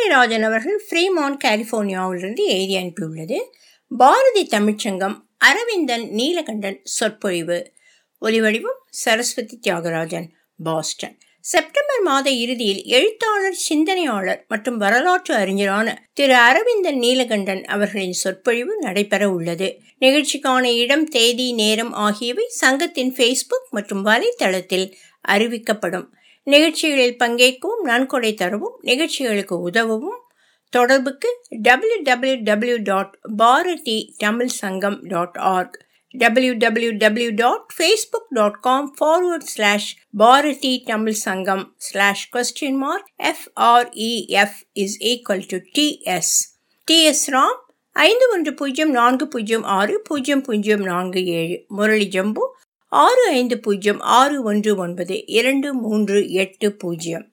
பவானிராஜன் அவர்கள் ஃப்ரீமான் கலிபோர்னியாவிலிருந்து எழுதி அனுப்பியுள்ளது பாரதி தமிழ்ச்சங்கம் அரவிந்தன் நீலகண்டன் சொற்பொழிவு ஒலிவடிவம் சரஸ்வதி தியாகராஜன் பாஸ்டன் செப்டம்பர் மாத இறுதியில் எழுத்தாளர் சிந்தனையாளர் மற்றும் வரலாற்று அறிஞரான திரு அரவிந்தன் நீலகண்டன் அவர்களின் சொற்பொழிவு நடைபெற உள்ளது நிகழ்ச்சிக்கான இடம் தேதி நேரம் ஆகியவை சங்கத்தின் ஃபேஸ்புக் மற்றும் வலைத்தளத்தில் அறிவிக்கப்படும் நிகழ்ச்சிகளில் பங்கேற்கவும் நன்கொடை தரவும் நிகழ்ச்சிகளுக்கு உதவவும் தொடர்புக்கு W W W dot Bharathi Tamil Sangam dot org www.facebook.com forward slash Bharati Tamil Sangam slash question mark FREF is equal to TS. TS Ram ஐந்து ஒன்று பூஜ்ஜியம் நான்கு பூஜ்ஜியம் ஆறு பூஜ்ஜியம் பூஜ்ஜியம் நான்கு ஏழு முரளி ஜம்பு ஆறு ஐந்து பூஜ்ஜியம் ஆறு ஒன்று ஒன்பது இரண்டு மூன்று எட்டு பூஜ்ஜியம்